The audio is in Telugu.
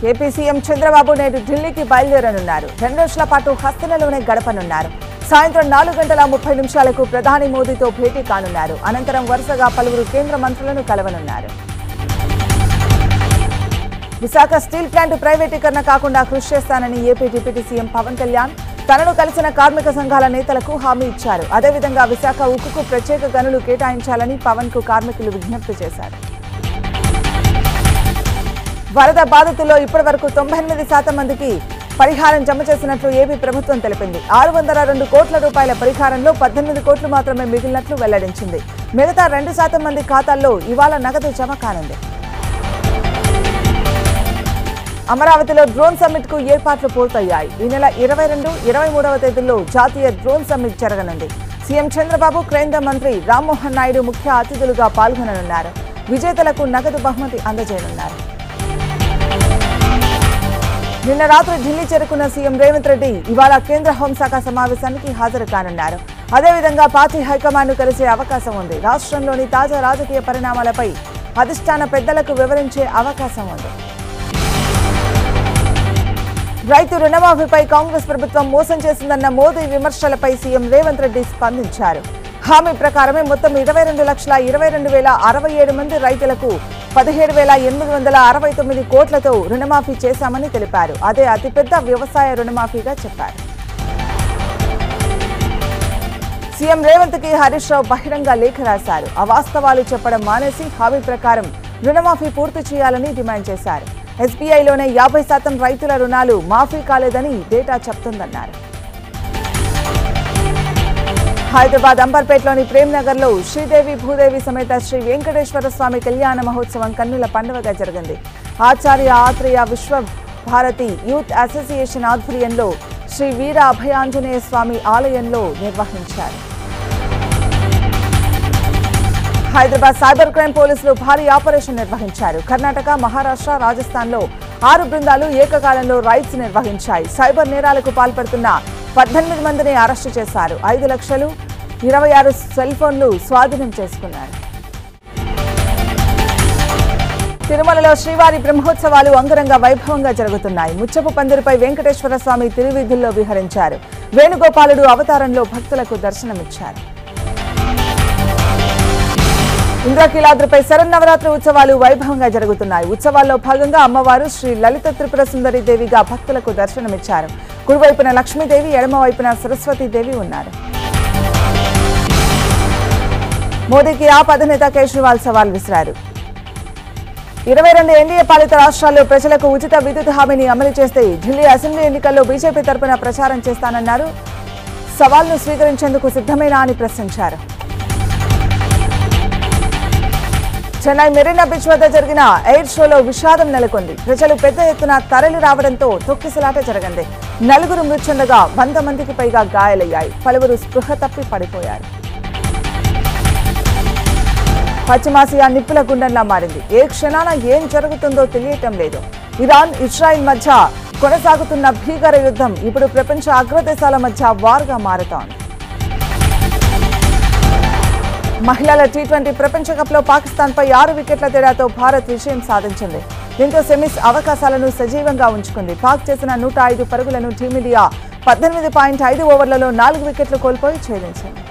ఏపీ సీఎం చంద్రబాబు నేడు ఢిల్లీకి బయలుదేరనున్నారు రెండు రోజుల పాటు హస్తనలోనే గడపనున్నారు సాయంత్రం నాలుగు గంటల ముప్పై నిమిషాలకు ప్రధాని మోదీతో భేటీ కానున్నారు అనంతరం వరుసగా పలువురు కేంద్ర మంత్రులను కలవనున్నారు విశాఖ స్టీల్ ప్లాంట్ ప్రైవేటీకరణ కాకుండా కృషి చేస్తానని AP deputy CM Pawan Kalyan తనను కలిసిన కార్మిక సంఘాల నేతలకు హామీ ఇచ్చారు అదేవిధంగా విశాఖ ఉక్కుకు ప్రత్యేక గనులు కేటాయించాలని పవన్ కు కార్మికులు విజ్ఞప్తి చేశారు వరద బాధితుల్లో ఇప్పటివరకు తొంభై ఎనిమిది శాతం మందికి పరిహారం జమ చేసినట్లు ఏపీ ప్రభుత్వం తెలిపింది ఆరు వందల రెండు కోట్ల రూపాయల పరిహారంలో పద్దెనిమిది కోట్లు మాత్రమే మిగిలినట్లు వెల్లడించింది మిగతా రెండు శాతం మంది ఖాతాల్లో ఇవాళ నగదు జమ కానుంది అమరావతిలో డ్రోన్ సమ్మిట్ కు ఏర్పాట్లు పూర్తయ్యాయి ఈ నెల ఇరవై రెండు ఇరవై మూడవ తేదీల్లో జాతీయ డ్రోన్ సమ్మిట్ జరగనుంది సీఎం చంద్రబాబు కేంద్ర మంత్రి రామ్మోహన్ నాయుడు ముఖ్య అతిథులుగా పాల్గొననున్నారు విజేతలకు నగదు బహుమతి అందజేయనున్నారు నిన్న రాత్రి ఢిల్లీ చేరుకున్న సీఎం రేవంత్ రెడ్డి ఇవాళ కేంద్ర హోంశాఖ సమావేశానికి హాజరు కానున్నారు అదేవిధంగా పార్టీ హైకమాండ్ కలిసే అవకాశం ఉంది రాష్ట్రంలోని తాజా రాజకీయ పరిణామాలపై అధిష్టాన పెద్దలకు వివరించే అవకాశం ఉంది రైతు రుణమాఫీపై కాంగ్రెస్ ప్రభుత్వం మోసం చేసిందన్న మోదీ విమర్శలపై సీఎం రేవంత్ రెడ్డి స్పందించారు హామీ ప్రకారమే మొత్తం ఇరవై రెండు లక్షల ఇరవై రెండు వేల అరవై ఏడు మంది రైతులకు పదిహేడు వేల ఎనిమిది వందల అరవై తొమ్మిది కోట్లతో రుణమాఫీ చేశామని తెలిపారు అదే అతిపెద్ద వ్యవసాయ రుణమాఫీగా చెప్పారు సీఎం రేవంత్ కి హరీష్ రావు బహిరంగ లేఖ రాశారు అవాస్తవాలు చెప్పడం మానేసి హామీ ప్రకారం రుణమాఫీ పూర్తి చేయాలని డిమాండ్ చేశారు ఎస్బీఐలోనే యాభై శాతం రైతుల రుణాలు మాఫీ కాలేదని డేటా చెప్తుందన్నారు హైదరాబాద్ అంబర్పేటలోని ప్రేమ్ నగర్ లో శ్రీదేవి భూదేవి సమేత శ్రీ వెంకటేశ్వర స్వామి కళ్యాణ మహోత్సవం కన్నుల పండుగగా జరిగింది ఆచార్య ఆత్రేయ విశ్వ భారతి యూత్ అసోసియేషన్ ఆధ్వర్యంలో శ్రీ వీర అభయాంజనేయ స్వామి ఆలయంలో నిర్వహించారు హైదరాబాద్ సైబర్ క్రైమ్ పోలీసులు భారీ ఆపరేషన్ నిర్వహించారు కర్ణాటక మహారాష్ట్ర రాజస్థాన్లో ఆరు బృందాలు ఏకకాలంలో రైడ్స్ నిర్వహించాయి సైబర్ నేరాలకు పాల్పడుతున్న పద్దెనిమిది మందిని అరెస్టు చేశారు ఐదు లక్షలు ఇరవై ఆరు సెల్ ఫోన్లు స్వాధీనం చేసుకున్నారు తిరుమలలో శ్రీవారి బ్రహ్మోత్సవాలు అంగరంగ వైభవంగా జరుగుతున్నాయి ముచ్చపు పందిరిపై వెంకటేశ్వర స్వామి తిరువీధుల్లో విహరించారు వేణుగోపాలుడు అవతారంలో భక్తులకు దర్శనమిచ్చారు ఇంద్రకీలాద్రిపై శరన్నవరాత్రి ఉత్సవాలు వైభవంగా జరుగుతున్నాయి ఉత్సవాల్లో భాగంగా అమ్మవారు శ్రీ లలిత త్రిపుర సుందరి దేవిగా భక్తులకు దర్శనమిచ్చారు కుడివైపున లక్ష్మీదేవి ఎడమ వైపున సరస్వతీదేవి ఉన్నారు మోదీకి ఆప్ అధినేత కేజ్రీవాల్ సవాల్ విసిరారు ఇరవై రెండు ఎన్డీఏ పాలిత రాష్ట్రాల్లో ప్రజలకు ఉచిత విద్యుత్ హామీని అమలు చేస్తే ఢిల్లీ అసెంబ్లీ ఎన్నికల్లో బీజేపీ తరపున ప్రచారం చేస్తానన్నారు సవాల్ను స్వీకరించేందుకు సిద్ధమేనా అని ప్రశ్నించారు చెన్నై మెరీనా బీచ్ వద్ద జరిగిన ఎయిర్ షోలో విషాదం నెలకొంది ప్రజలు పెద్ద ఎత్తున తరలి రావడంతో తొక్కిసలాట జరిగింది నలుగురు మృతి చెందగా వంద మందికి పైగా గాయాలయ్యాయి పలువురు స్పృహ తప్పి పడిపోయారు పశ్చిమాసియా నిప్పుల గుండంలా మారింది ఏ క్షణాన ఏం జరుగుతుందో తెలియటం లేదు ఇరాన్ ఇజ్రాయిల్ మధ్య కొనసాగుతున్న భీకర యుద్ధం ఇప్పుడు ప్రపంచ అగ్రదేశాల మధ్య వార్గా మారుతోంది మహిళల టీ ట్వంటీ ప్రపంచ కప్లో పాకిస్తాన్పై ఆరు వికెట్ల తేడాతో భారత్ విజయం సాధించింది దీంతో సెమీస్ అవకాశాలను సజీవంగా ఉంచుకుంది పాక్ చేసిన నూట ఐదు పరుగులను టీమిండియా పద్దెనిమిది పాయింట్ ఐదు ఓవర్లలో నాలుగు వికెట్లు కోల్పోయి ఛేదించింది